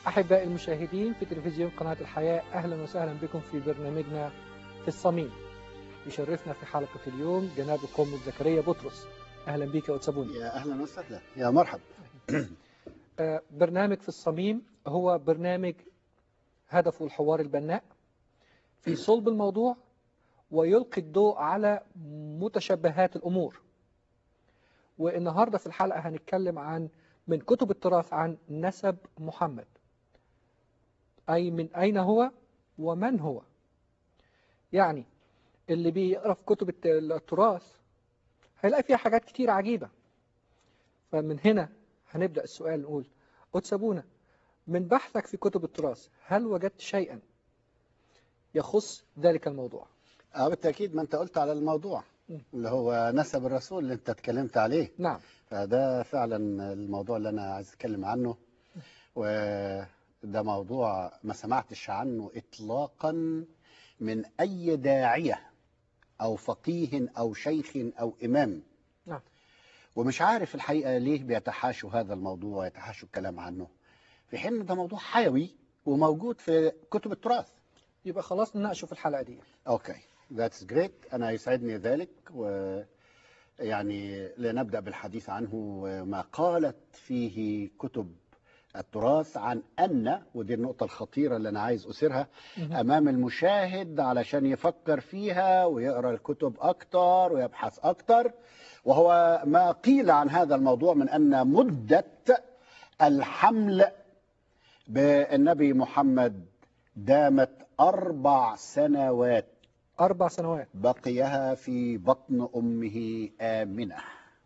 أحبائي المشاهدين في تلفزيون قناة الحياة أهلا وسهلا بكم في برنامجنا في الصميم يشرفنا في حلقة اليوم جناب القوم زكريا بطرس أهلا بك يا أتسابوني يا اهلا وسهلا يا مرحب آه، برنامج في الصميم هو برنامج هدفه الحوار البناء في صلب الموضوع ويلقي الضوء على متشبهات الأمور والنهاردة في الحلقة هنتكلم عن من كتب التراث عن نسب محمد أي من أين هو ومن هو يعني اللي بيقرأ في كتب الت- التراث هيلاقي فيها حاجات كتير عجيبة فمن هنا هنبدأ السؤال نقول أتسابونا من بحثك في كتب التراث هل وجدت شيئا يخص ذلك الموضوع اه بالتاكيد ما انت قلت على الموضوع م. اللي هو نسب الرسول اللي انت اتكلمت عليه نعم فده فعلا الموضوع اللي انا عايز اتكلم عنه وده موضوع ما سمعتش عنه اطلاقا من اي داعيه او فقيه او شيخ او امام نعم ومش عارف الحقيقه ليه بيتحاشوا هذا الموضوع ويتحاشوا الكلام عنه في حين إن ده موضوع حيوي وموجود في كتب التراث يبقى خلاص نناقشه في الحلقة دي اوكي ذاتس جريت انا يسعدني ذلك و يعني لنبدا بالحديث عنه وما قالت فيه كتب التراث عن ان ودي النقطه الخطيره اللي انا عايز اثيرها مهم. امام المشاهد علشان يفكر فيها ويقرا الكتب اكتر ويبحث اكتر وهو ما قيل عن هذا الموضوع من ان مده الحمل بالنبي محمد دامت اربع سنوات أربع سنوات بقيها في بطن امه امنه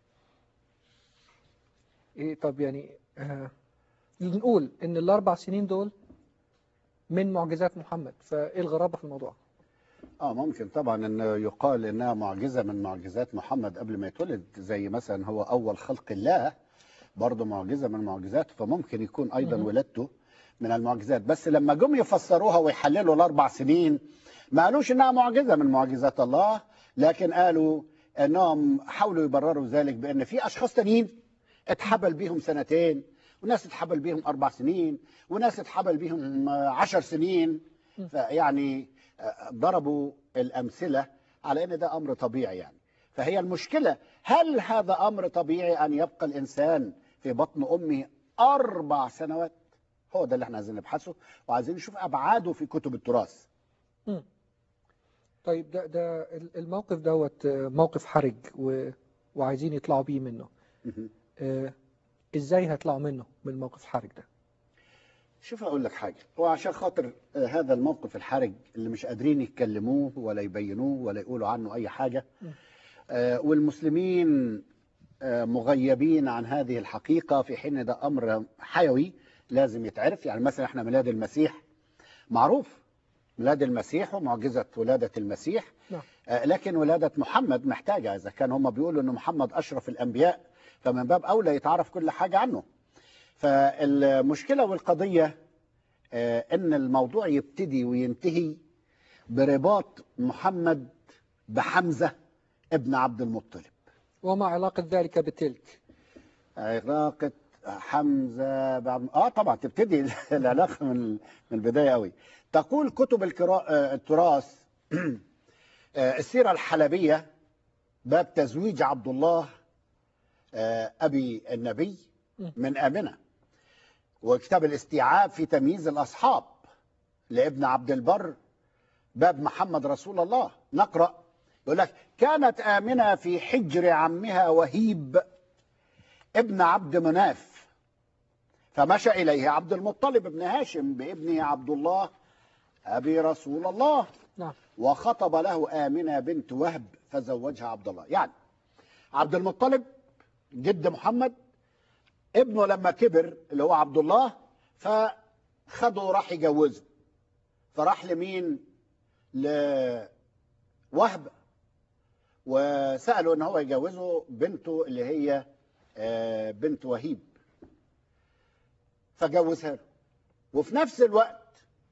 إيه طب يعني آه نقول إن الأربع سنين دول من معجزات محمد فإيه الغرابة في الموضوع؟ اه ممكن طبعا انه يقال انها معجزه من معجزات محمد قبل ما يتولد زي مثلا هو اول خلق الله برضه معجزه من معجزاته فممكن يكون ايضا مهم. ولادته من المعجزات بس لما جم يفسروها ويحللوا الاربع سنين ما قالوش انها معجزه من معجزات الله لكن قالوا انهم حاولوا يبرروا ذلك بان في اشخاص تانيين اتحبل بيهم سنتين وناس اتحبل بيهم اربع سنين وناس اتحبل بيهم آه، عشر سنين فيعني آه، ضربوا الامثله على ان ده امر طبيعي يعني فهي المشكله هل هذا امر طبيعي ان يبقى الانسان في بطن امه اربع سنوات هو ده اللي احنا عايزين نبحثه وعايزين نشوف ابعاده في كتب التراث مم. طيب ده ده الموقف دوت آه، موقف حرج و... وعايزين يطلعوا بيه منه مهم. آه، ازاي هيطلعوا منه من الموقف الحرج ده شوف اقول لك حاجه هو عشان خاطر آه، هذا الموقف الحرج اللي مش قادرين يتكلموه ولا يبينوه ولا يقولوا عنه اي حاجه م. آه، والمسلمين آه، مغيبين عن هذه الحقيقه في حين ده امر حيوي لازم يتعرف يعني مثلا احنا ميلاد المسيح معروف ميلاد المسيح ومعجزه ولاده المسيح نعم. آه، لكن ولاده محمد محتاجه اذا كان هم بيقولوا ان محمد اشرف الانبياء فمن باب اولى يتعرف كل حاجه عنه فالمشكله والقضيه آه، ان الموضوع يبتدي وينتهي برباط محمد بحمزه ابن عبد المطلب وما علاقة ذلك بتلك علاقه حمزه بعبد... اه طبعا تبتدي العلاقه من من البدايه قوي تقول كتب الكرا... آه، التراث آه، السيره الحلبيه باب تزويج عبد الله آه، ابي النبي من امنه وكتاب الاستيعاب في تمييز الاصحاب لابن عبد البر باب محمد رسول الله نقرا يقول لك كانت امنه في حجر عمها وهيب ابن عبد مناف فمشى اليه عبد المطلب بن هاشم بابنه عبد الله ابي رسول الله نعم وخطب له آمنة بنت وهب فزوجها عبد الله يعني عبد المطلب جد محمد ابنه لما كبر اللي هو عبد الله فخده راح يجوزه فراح لمين لوهب وسأله ان هو يجوزه بنته اللي هي آه، بنت وهيب فجوزها له وفي نفس الوقت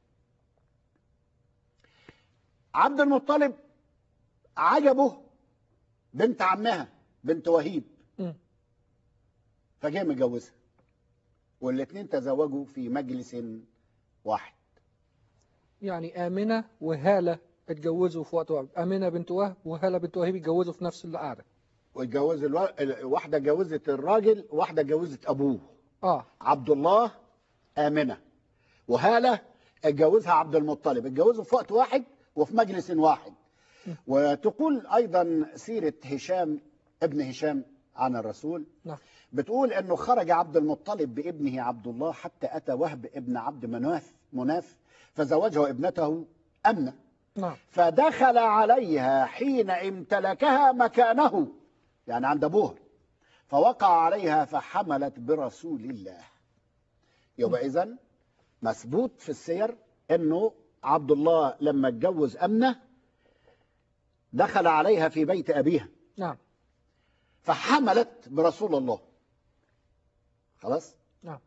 عبد المطلب عجبه بنت عمها بنت وهيب مم. فجاء متجوزها والاثنين تزوجوا في مجلس واحد يعني آمنة وهالة اتجوزوا في وقت واحد آمنة بنت وهب وهالة بنت وهب اتجوزوا في نفس القعدة واتجوز الو... ال- واحده اتجوزت الراجل واحده اتجوزت ابوه اه عبد الله امنه وهاله اتجوزها عبد المطلب اتجوزوا في وقت واحد وفي مجلس واحد وتقول ايضا سيره هشام ابن هشام عن الرسول نعم بتقول انه خرج عبد المطلب بابنه عبد الله حتى اتى وهب ابن عبد مناف مناف فزوجه ابنته امنه نعم فدخل عليها حين امتلكها مكانه يعني عند ابوها فوقع عليها فحملت برسول الله يبقى اذا مثبوت في السير انه عبد الله لما اتجوز امنه دخل عليها في بيت ابيها نعم فحملت برسول الله خلاص نعم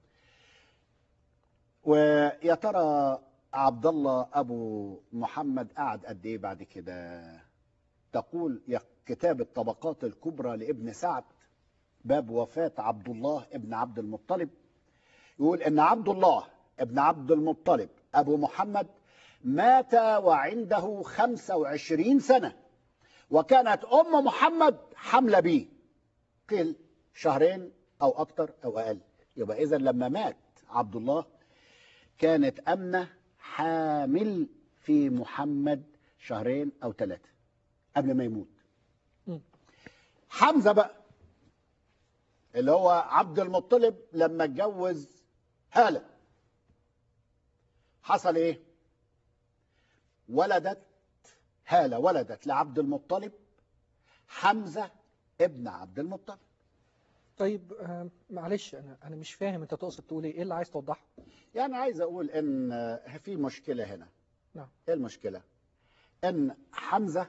ويا ترى عبد الله ابو محمد قعد قد ايه بعد كده تقول يا كتاب الطبقات الكبرى لابن سعد باب وفاة عبد الله ابن عبد المطلب يقول ان عبد الله ابن عبد المطلب ابو محمد مات وعنده 25 سنة وكانت ام محمد حاملة به قيل شهرين او اكتر او اقل يبقى اذا لما مات عبد الله كانت امنه حامل في محمد شهرين او ثلاثه قبل ما يموت مم. حمزه بقى اللي هو عبد المطلب لما اتجوز هاله حصل ايه ولدت هاله ولدت لعبد المطلب حمزه ابن عبد المطلب طيب آه معلش انا انا مش فاهم انت تقصد تقول ايه ايه اللي عايز توضحه يعني عايز اقول ان في مشكله هنا نعم ايه المشكله ان حمزه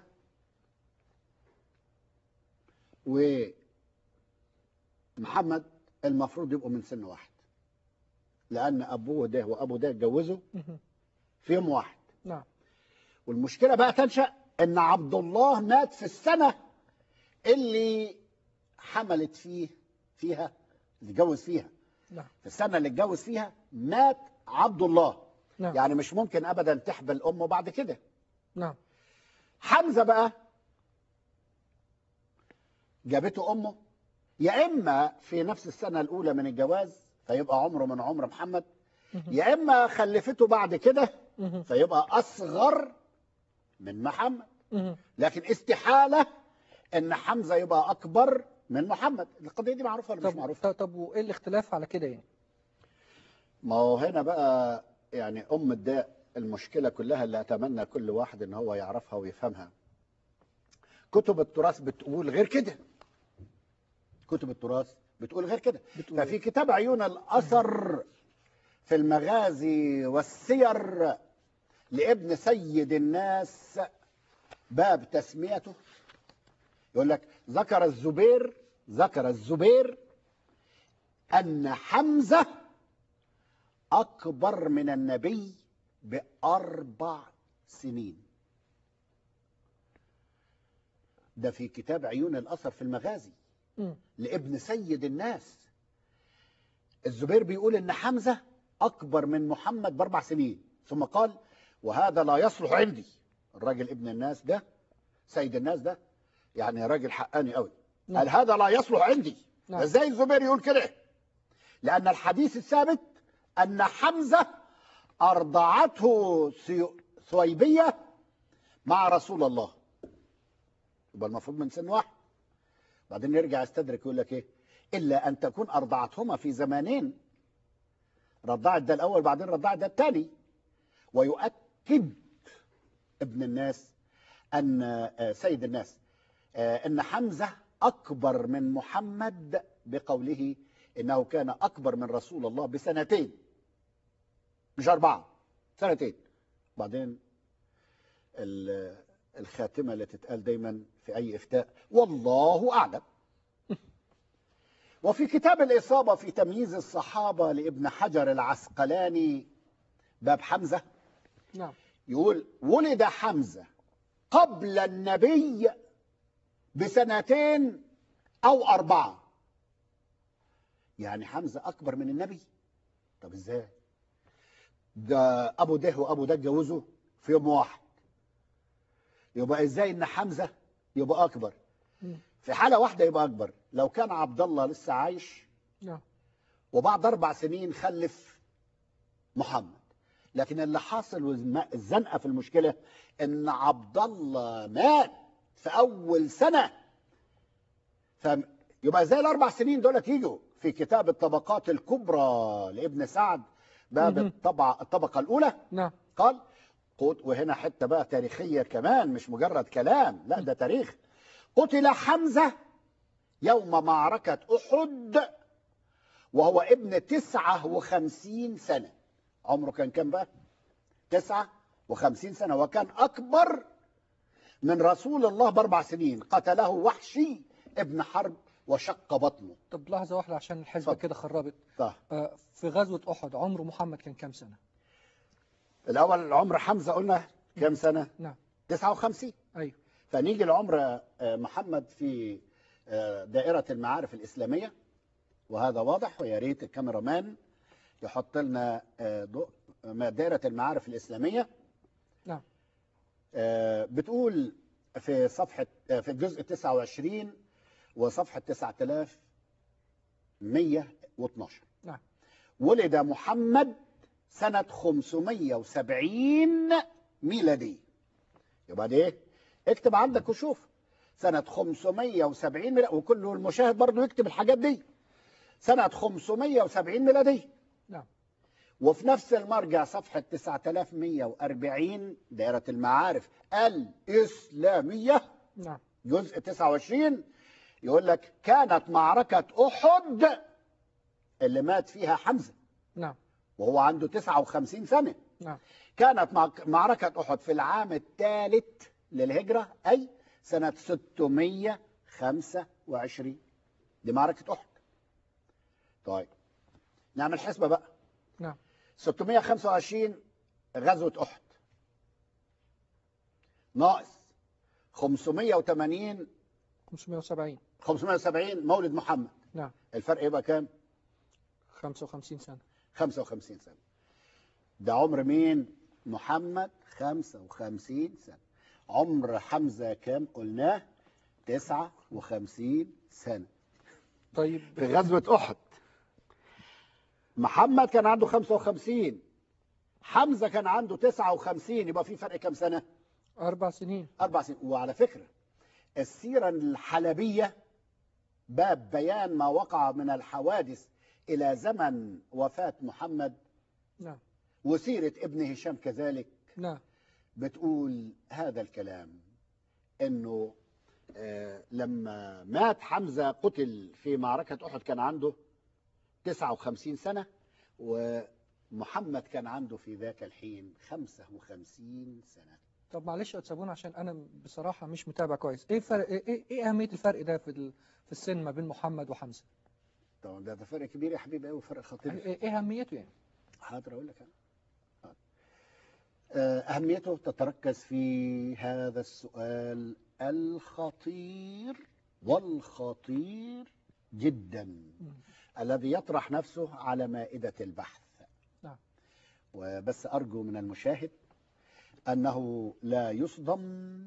ومحمد المفروض يبقوا من سن واحد لان ابوه ده وابو ده اتجوزوا مهم. في يوم واحد نعم والمشكله بقى تنشا ان عبد الله مات في السنه اللي حملت فيه فيها اللي اتجوز فيها نعم في السنه اللي اتجوز فيها مات عبد الله نعم يعني مش ممكن ابدا تحبل امه بعد كده نعم حمزه بقى جابته امه يا اما في نفس السنه الاولى من الجواز فيبقى عمره من عمر محمد مهم. يا اما خلفته بعد كده مهم. فيبقى اصغر من محمد مهم. لكن استحاله ان حمزه يبقى اكبر من محمد القضيه دي معروفه ولا مش طب معروفه طب- طب وايه الاختلاف على كده يعني ما هو هنا بقى يعني ام الداء المشكله كلها اللي اتمنى كل واحد ان هو يعرفها ويفهمها كتب التراث بتقول غير كده كتب التراث بتقول غير كده بتقول ففي كتاب عيون الاثر في المغازي والسير لابن سيد الناس باب تسميته يقول لك ذكر الزبير ذكر الزبير ان حمزه اكبر من النبي باربع سنين ده في كتاب عيون الاثر في المغازي مم. لابن سيد الناس الزبير بيقول ان حمزه اكبر من محمد باربع سنين ثم قال وهذا لا يصلح عندي الراجل ابن الناس ده سيد الناس ده يعني راجل حقاني قوي نعم. قال هذا لا يصلح عندي نعم. ازاي الزبير يقول كده لان الحديث الثابت ان حمزه ارضعته سي- ثويبيه مع رسول الله يبقى المفروض من سن واحد بعدين يرجع يستدرك يقول لك ايه الا ان تكون ارضعتهما في زمانين رضعت ده الاول بعدين رضعت ده الثاني ويؤكد ابن الناس ان آه، سيد الناس آه، ان حمزه اكبر من محمد بقوله انه كان اكبر من رسول الله بسنتين مش اربعه سنتين بعدين ال- الخاتمه اللي تتقال دايما في اي افتاء والله اعلم وفي كتاب الاصابه في تمييز الصحابه لابن حجر العسقلاني باب حمزه نعم يقول ولد حمزه قبل النبي بسنتين او اربعه يعني حمزه اكبر من النبي طب ازاي ده ابو ده وابو ده اتجوزوا في يوم واحد يبقى ازاي ان حمزه يبقى اكبر مم. في حاله واحده يبقى اكبر لو كان عبد الله لسه عايش نعم وبعد اربع سنين خلف محمد لكن اللي حاصل والزنقه في المشكله ان عبد الله مات في اول سنه فيبقى زي الاربع سنين دول يجوا في كتاب الطبقات الكبرى لابن سعد باب مهم. الطبعه الطبقه الاولى نعم قال قت- وهنا حته بقى تاريخيه كمان مش مجرد كلام لا ده تاريخ قتل حمزه يوم معركه احد وهو ابن تسعة وخمسين سنة عمره كان كام بقى تسعة وخمسين سنة وكان أكبر من رسول الله بأربع سنين قتله وحشي ابن حرب وشق بطنه طب لحظة واحدة عشان الحسبة اتفضل. كده خربت طيب آه، في غزوة أحد عمر محمد كان كام سنة؟ الأول عمر حمزة قلنا كام سنة نعم تسعة وخمسين أيوه فنيجي لعمر آه، محمد في آه، دائرة المعارف الإسلامية وهذا واضح ويا ريت الكاميرا مان يحط لنا آه، ضوء ما دائرة المعارف الإسلامية نعم آه، بتقول في صفحة آه، في الجزء 29 وصفحة 9112 نعم ولد محمد سنة 570 ميلادي يبقى دي ايه؟ اكتب عندك وشوف سنة 570 ميلادي وكل المشاهد برضه يكتب الحاجات دي سنة 570 ميلادي نعم وفي نفس المرجع صفحة 9140 دائرة المعارف الإسلامية نعم جزء 29 يقول لك كانت معركة أحد اللي مات فيها حمزة نعم وهو عنده 59 سنة نعم كانت مع- معركة أحد في العام الثالث للهجرة أي سنة 625 دي معركة أحد طيب نعمل حسبة بقى نعم 625 غزوة أحد ناقص 580 570 570 مولد محمد نعم الفرق يبقى كام 55 سنة 55 سنة ده عمر مين محمد 55 سنة عمر حمزة كام قلناه 59 سنة طيب في غزوة أحد محمد كان عنده 55 حمزة كان عنده 59 يبقى في فرق كام سنة أربع سنين أربع سنين وعلى فكرة السيرة الحلبية باب بيان ما وقع من الحوادث إلى زمن وفاة محمد نعم وسيرة ابن هشام كذلك نعم بتقول هذا الكلام انه آه، لما مات حمزة قتل في معركة أحد كان عنده 59 سنة ومحمد كان عنده في ذاك الحين 55 سنة طب معلش يا تسابون عشان أنا بصراحة مش متابع كويس إيه فرق إيه, إيه, إيه أهمية الفرق ده في ال... في السن ما بين محمد وحمزة؟ طبعا ده ده فرق كبير يا حبيبي قوي فرق خطير إيه, إيه أهميته يعني؟ حاضر اقول لك أنا. حاضر. آه، اهميته تتركز في هذا السؤال الخطير والخطير جدا مم. الذي يطرح نفسه على مائدة البحث نعم. وبس أرجو من المشاهد أنه لا يصدم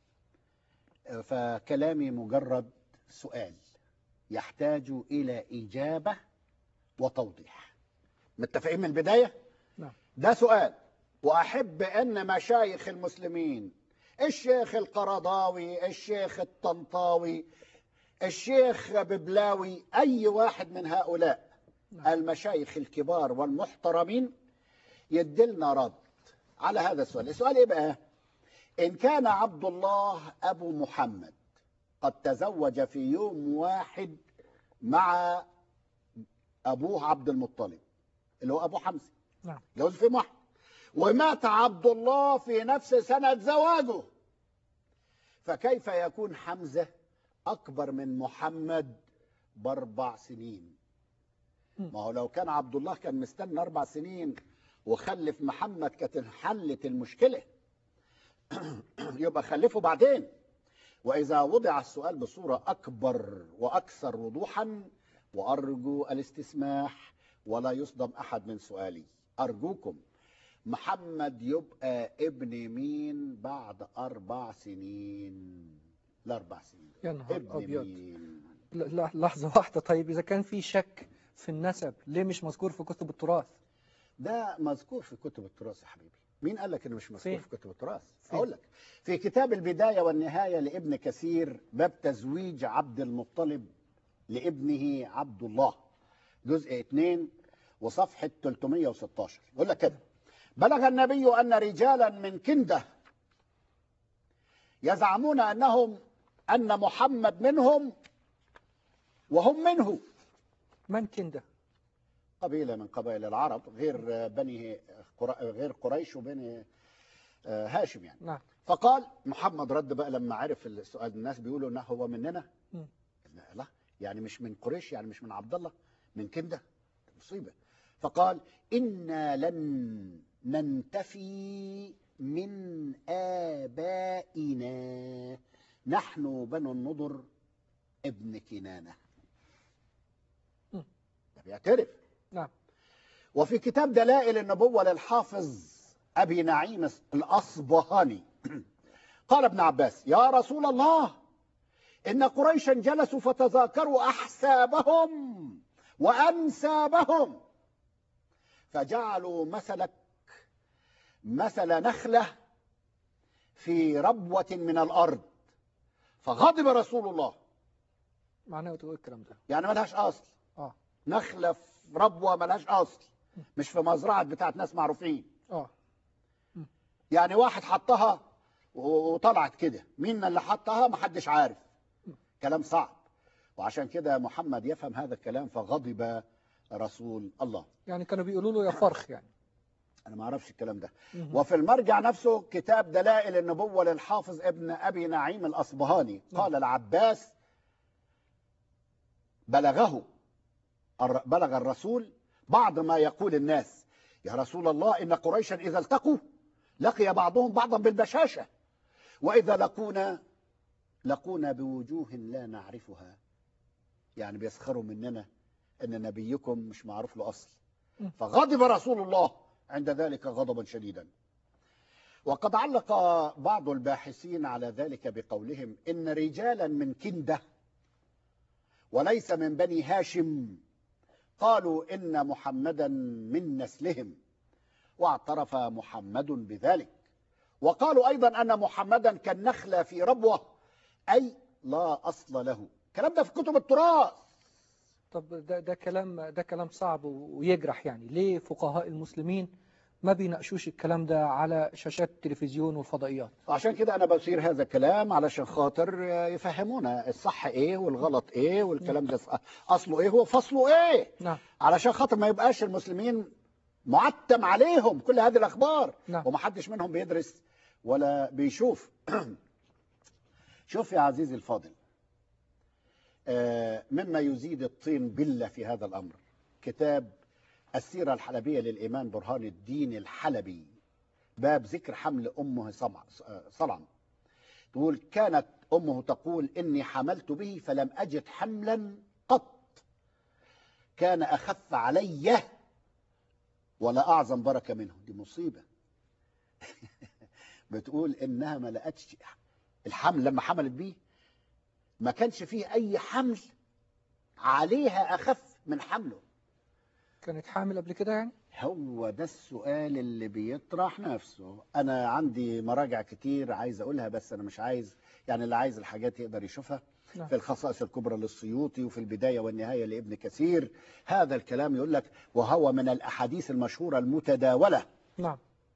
فكلامي مجرد سؤال يحتاج إلى إجابة وتوضيح متفقين من البداية؟ نعم. ده سؤال وأحب أن مشايخ المسلمين الشيخ القرضاوي الشيخ الطنطاوي الشيخ ببلاوي أي واحد من هؤلاء نعم. المشايخ الكبار والمحترمين يدلنا رد على هذا السؤال السؤال ايه بقى ان كان عبد الله ابو محمد قد تزوج في يوم واحد مع ابوه عبد المطلب اللي هو ابو حمزه نعم جوز في يوم واحد ومات عبد الله في نفس سنه زواجه فكيف يكون حمزه اكبر من محمد باربع سنين ما هو لو كان عبد الله كان مستنى اربع سنين وخلف محمد كانت انحلت المشكله يبقى خلفه بعدين واذا وضع السؤال بصوره اكبر واكثر وضوحا وارجو الاستسماح ولا يصدم احد من سؤالي ارجوكم محمد يبقى ابن مين بعد اربع سنين الاربع سنين يا نهار ابن ابيض مين ل- ل- لحظة واحدة طيب إذا كان في شك في النسب ليه مش مذكور في كتب التراث؟ ده مذكور في كتب التراث يا حبيبي مين قال لك انه مش مذكور فين؟ في كتب التراث فين؟ اقول لك في كتاب البدايه والنهايه لابن كثير باب تزويج عبد المطلب لابنه عبد الله جزء 2 وصفحه 316 يقول لك كده بلغ النبي ان رجالا من كنده يزعمون انهم ان محمد منهم وهم منه من كنده؟ قبيلة من قبائل العرب غير بني قر- غير قريش وبني آه، هاشم يعني نعم فقال محمد رد بقى لما عرف السؤال الناس بيقولوا انه هو مننا مم. لا لا يعني مش من قريش يعني مش من عبد الله من كنده مصيبه فقال انا لن ننتفي من ابائنا نحن بنو النضر ابن كنانه مم. ده بيعترف نعم وفي كتاب دلائل النبوة للحافظ أبي نعيم الأصبهاني قال ابن عباس يا رسول الله إن قريشا جلسوا فتذاكروا أحسابهم وأنسابهم فجعلوا مثلك مثل نخلة في ربوة من الأرض فغضب رسول الله معناه تقول الكلام ده يعني ملهاش أصل اه نخلة في ربوة ملهاش أصل مش في مزرعة بتاعت ناس معروفين اه يعني واحد حطها وطلعت كده مين اللي حطها محدش عارف كلام صعب وعشان كده محمد يفهم هذا الكلام فغضب رسول الله يعني كانوا بيقولوا له يا فرخ يعني انا ما اعرفش الكلام ده مهم. وفي المرجع نفسه كتاب دلائل النبوة للحافظ ابن أبي نعيم الأصبهاني قال العباس بلغه الر- بلغ الرسول بعض ما يقول الناس يا رسول الله إن قريشا إذا التقوا لقي بعضهم بعضا بالبشاشة وإذا لقونا لقونا بوجوه لا نعرفها يعني بيسخروا مننا أن نبيكم مش معروف له أصل فغضب رسول الله عند ذلك غضبا شديدا وقد علق بعض الباحثين على ذلك بقولهم إن رجالا من كندة وليس من بني هاشم قالوا إن محمدا من نسلهم واعترف محمد بذلك وقالوا أيضا أن محمدا كالنخلة في ربوة أي لا أصل له الكلام ده في كتب التراث طب ده ده كلام ده كلام صعب ويجرح يعني ليه فقهاء المسلمين ما بيناقشوش الكلام ده على شاشات التلفزيون والفضائيات عشان كده انا بصير هذا الكلام علشان خاطر يفهمونا الصح ايه والغلط ايه والكلام ده اصله ايه وفصله ايه نعم علشان خاطر ما يبقاش المسلمين معتم عليهم كل هذه الاخبار نعم. ومحدش منهم بيدرس ولا بيشوف شوف يا عزيزي الفاضل آه، مما يزيد الطين بلة في هذا الأمر كتاب السيرة الحلبية للإمام برهان الدين الحلبي باب ذكر حمل أمه صمع صلعم تقول كانت أمه تقول إني حملت به فلم أجد حملا قط كان أخف علي ولا أعظم بركة منه دي مصيبة بتقول إنها ما لقتش الحمل لما حملت بيه ما كانش فيه أي حمل عليها أخف من حمله كانت حامل قبل كده يعني هو ده السؤال اللي بيطرح نفسه انا عندي مراجع كتير عايز اقولها بس انا مش عايز يعني اللي عايز الحاجات يقدر يشوفها نعم. في الخصائص الكبرى للسيوطي وفي البداية والنهاية لابن كثير هذا الكلام يقول لك وهو من الأحاديث المشهورة المتداولة نعم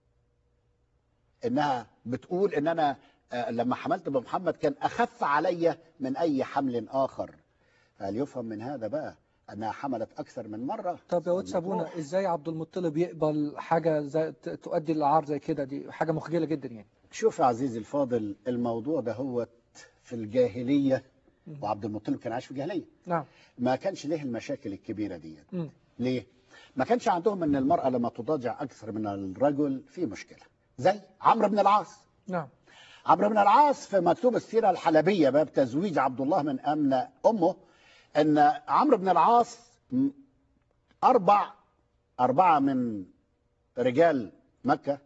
إنها بتقول إن أنا آه، لما حملت بمحمد كان أخف علي من أي حمل آخر هل يفهم من هذا بقى أنها حملت أكثر من مرة طب يا واد سابونا الموضوع- ازاي عبد المطلب يقبل حاجه زي ت- تؤدي للعار زي كده دي حاجه مخجله جدا يعني شوف يا عزيزي الفاضل الموضوع ده هو في الجاهلية وعبد المطلب كان عايش في الجاهلية نعم ما كانش ليه المشاكل الكبيرة دي مم. ليه؟ ما كانش عندهم ان المرأة لما تضاجع اكثر من الرجل في مشكلة زي عمرو بن العاص نعم عمرو بن العاص في مكتوب السيرة الحلبية باب تزويج عبد الله من أمن أمه أن عمرو بن العاص م- أربع أربعة من رجال مكة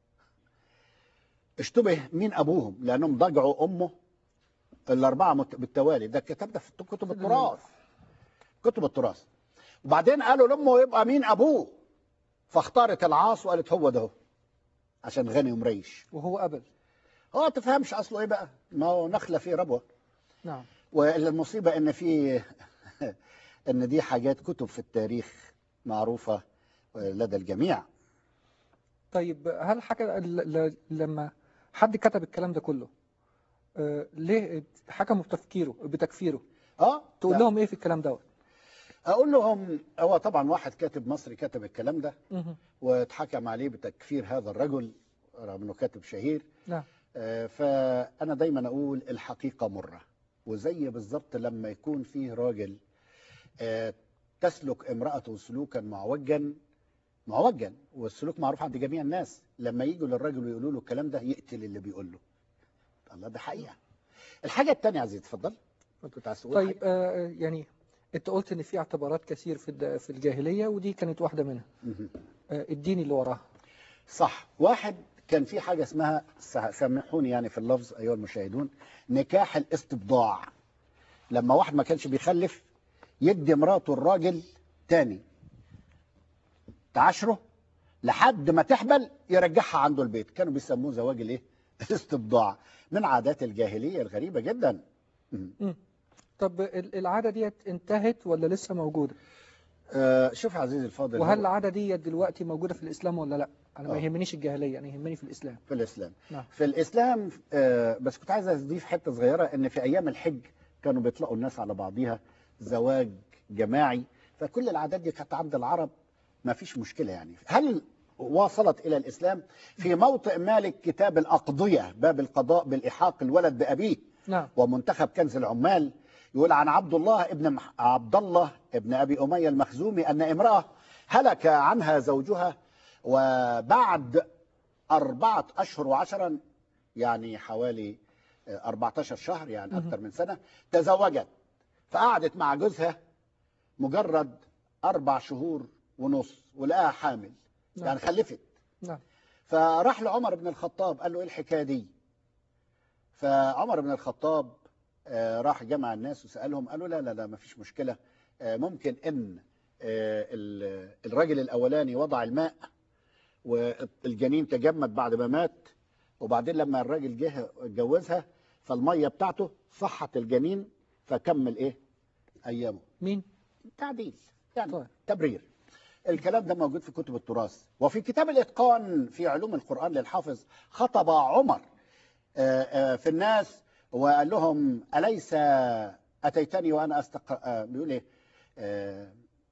اشتبه مين أبوهم لأنهم ضجعوا أمه الأربعة مت- بالتوالي ده الكتاب ده في كتب التراث كتب التراث وبعدين قالوا لأمه يبقى مين أبوه فاختارت العاص وقالت هو ده هو عشان غني ومريش وهو قبل هو تفهمش أصله إيه بقى ما هو نخلة فيه ربوة نعم والمصيبة إن في إن دي حاجات كتب في التاريخ معروفة لدى الجميع طيب هل حكى ل- ل- لما حد كتب الكلام ده كله آه، ليه حكموا بتفكيره بتكفيره اه تقول لا. لهم ايه في الكلام دوت اقول لهم هو طبعا واحد كاتب مصري كتب الكلام ده مهم. واتحكم عليه بتكفير هذا الرجل رغم انه كاتب شهير نعم آه، فانا دايما اقول الحقيقه مره وزي بالظبط لما يكون فيه راجل آه، تسلك امراته سلوكا معوجا معوجا والسلوك معروف عند جميع الناس لما يجوا للراجل ويقولوا له الكلام ده يقتل اللي بيقول له الله ده حقيقه الحاجه الثانيه عزيز اتفضل كنت عايز تقول طيب حاجة؟ آه، يعني انت قلت ان في اعتبارات كثير في الد- في الجاهليه ودي كانت واحده منها مهم. آه، الدين اللي وراها صح واحد كان في حاجة اسمها سه- سامحوني يعني في اللفظ أيها المشاهدون نكاح الاستبضاع لما واحد ما كانش بيخلف يدي مراته الراجل تاني تعاشره لحد ما تحبل يرجعها عنده البيت كانوا بيسموه زواج الايه استبضاع من عادات الجاهلية الغريبة جدا مم. طب ال- العاده ديت انتهت ولا لسه موجوده آه شوف يا عزيزي الفاضل وهل هو العاده ديت دلوقتي موجوده في الاسلام ولا لا انا ما آه. يهمنيش الجاهليه انا يهمني في الاسلام في الإسلام نعم في الإسلام آه، بس كنت عايز أضيف حتة صغيرة إن في أيام الحج كانوا بيطلقوا الناس على بعضيها زواج جماعي فكل العادات دي كانت عند العرب ما فيش مشكلة يعني هل واصلت إلى الإسلام في موطئ مالك كتاب الأقضية باب القضاء بالإحاق الولد بأبيه نعم ومنتخب كنز العمال يقول عن عبد الله ابن مح... عبد الله ابن ابي اميه المخزومي ان امراه هلك عنها زوجها وبعد أربعة أشهر وعشرا يعني حوالي آه، 14 شهر يعني مهم. أكثر من سنة تزوجت فقعدت مع جوزها مجرد أربع شهور ونص ولقاها حامل نعم. يعني خلفت نعم فراح لعمر بن الخطاب قال له ايه الحكايه دي فعمر بن الخطاب آه، راح جمع الناس وسالهم قالوا لا لا لا ما فيش مشكله آه، ممكن ان آه، ال- الراجل الاولاني وضع الماء والجنين تجمد بعد ما مات وبعدين لما الراجل جه اتجوزها فالميه بتاعته صحت الجنين فكمل ايه ايامه مين تعديل يعني طيب. تبرير الكلام ده موجود في كتب التراث وفي كتاب الإتقان في علوم القرآن للحافظ خطب عمر آه، آه، في الناس وقال لهم أليس أتيتني وأنا أستق آه، بيقول إيه آه،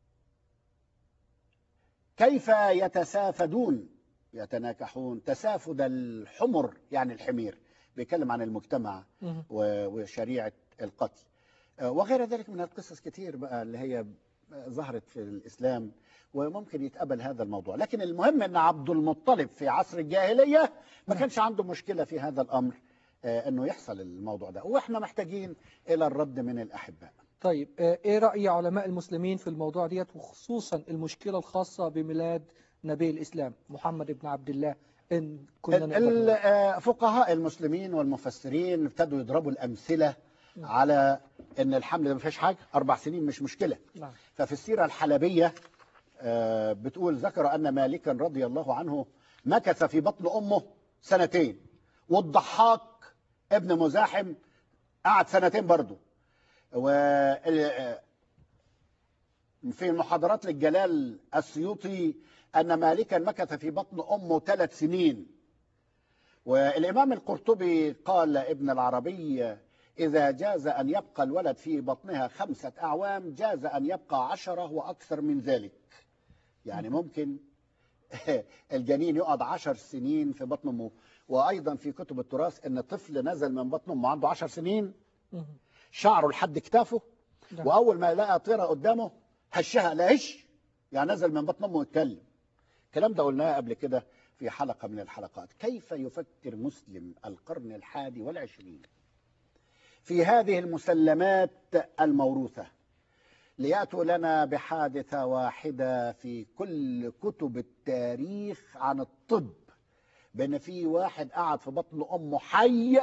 كيف يتسافدون يتناكحون تسافد الحمر يعني الحمير بيتكلم عن المجتمع مهم. و- وشريعة القتل آه، وغير ذلك من القصص كتير بقى اللي هي ظهرت في الإسلام وممكن يتقبل هذا الموضوع لكن المهم أن عبد المطلب في عصر الجاهلية ما نعم. كانش عنده مشكلة في هذا الأمر آه، أنه يحصل الموضوع ده وإحنا محتاجين إلى الرد من الأحباء طيب آه، ايه رأي علماء المسلمين في الموضوع ديت وخصوصا المشكلة الخاصة بميلاد نبي الإسلام محمد بن عبد الله إن كنا ال- نقدر ال- نقول. آه، فقهاء المسلمين والمفسرين ابتدوا يضربوا الأمثلة نعم. على أن الحمل ده ما فيهاش حاجة أربع سنين مش مشكلة نعم ففي السيرة الحلبية آه، بتقول ذكر أن مالكا رضي الله عنه مكث في بطن أمه سنتين والضحاك ابن مزاحم قعد سنتين برضه وال- آه، في المحاضرات للجلال السيوطي أن مالكا مكث في بطن أمه ثلاث سنين والإمام القرطبي قال ابن العربي إذا جاز أن يبقى الولد في بطنها خمسة أعوام جاز أن يبقى عشرة وأكثر من ذلك يعني ممكن الجنين يقعد عشر سنين في بطن أمه وأيضا في كتب التراث أن طفل نزل من بطن أمه عنده عشر سنين مهم. شعره لحد كتافه نعم. واول ما لقى طيره قدامه هشها لا هش يعني نزل من بطن امه يتكلم الكلام ده قلناه قبل كده في حلقه من الحلقات كيف يفكر مسلم القرن الحادي والعشرين في هذه المسلمات الموروثه ليأتوا لنا بحادثة واحدة في كل كتب التاريخ عن الطب بأن في واحد قعد في بطن أمه حي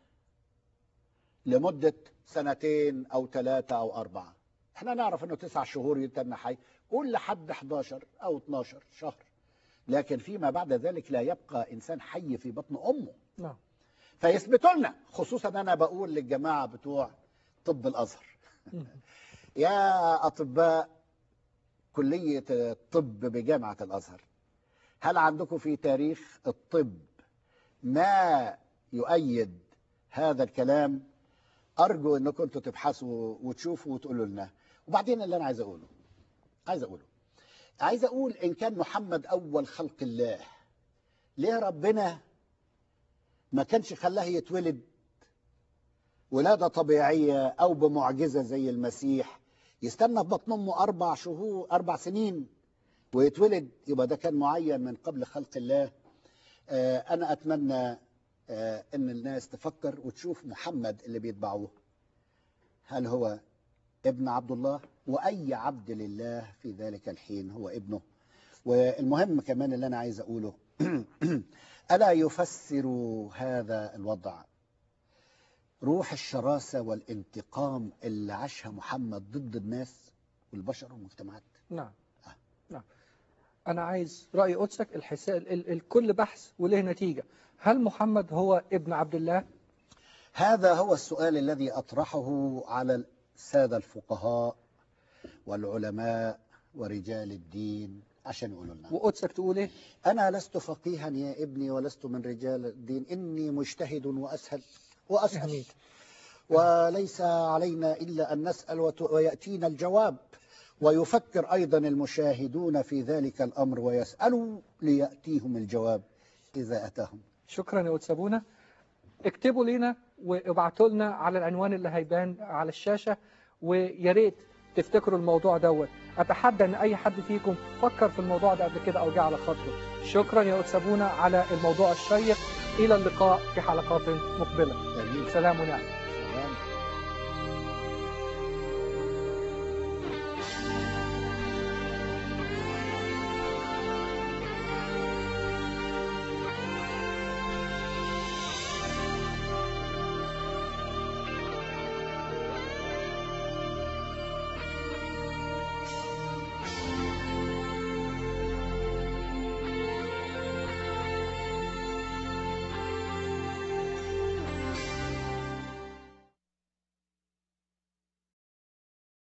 لمدة سنتين أو ثلاثة أو أربعة احنا نعرف أنه تسع شهور يتم حي قول لحد 11 أو 12 شهر لكن فيما بعد ذلك لا يبقى إنسان حي في بطن أمه نعم فيثبتوا لنا خصوصا أنا بقول للجماعة بتوع طب الأزهر يا أطباء كلية الطب بجامعة الأزهر هل عندكم في تاريخ الطب ما يؤيد هذا الكلام أرجو أنكم انتوا تبحثوا وتشوفوا وتقولوا لنا وبعدين اللي أنا عايز أقوله عايز أقوله عايز أقول إن كان محمد أول خلق الله ليه ربنا ما كانش خلاه يتولد ولادة طبيعية أو بمعجزة زي المسيح يستنى في بطن أمه أربع شهور أربع سنين ويتولد يبقى ده كان معين من قبل خلق الله آه، أنا أتمنى آه، أن الناس تفكر وتشوف محمد اللي بيتبعوه هل هو ابن عبد الله وأي عبد لله في ذلك الحين هو ابنه والمهم كمان اللي أنا عايز أقوله ألا يفسر هذا الوضع روح الشراسة والانتقام اللي عاشها محمد ضد الناس والبشر والمجتمعات نعم آه. نعم أنا عايز رأي قدسك الحساب ال- الكل بحث وله نتيجة هل محمد هو ابن عبد الله؟ هذا هو السؤال الذي أطرحه على السادة الفقهاء والعلماء ورجال الدين عشان يقولوا لنا وقدسك تقول إيه؟ أنا لست فقيها يا ابني ولست من رجال الدين إني مجتهد وأسهل وأسأل أمين وليس علينا إلا أن نسأل وت- ويأتينا الجواب ويفكر أيضا المشاهدون في ذلك الأمر ويسألوا ليأتيهم الجواب إذا أتاهم شكرا يا قدس أبونا اكتبوا لنا وابعتوا لنا على العنوان اللي هيبان على الشاشة ويا ريت تفتكروا الموضوع دوت اتحدى ان اي حد فيكم فكر في الموضوع ده قبل كده او جه على خاطره شكرا يا قدس أبونا على الموضوع الشيق الى اللقاء في حلقات مقبله آمين سلام ونعم سلام.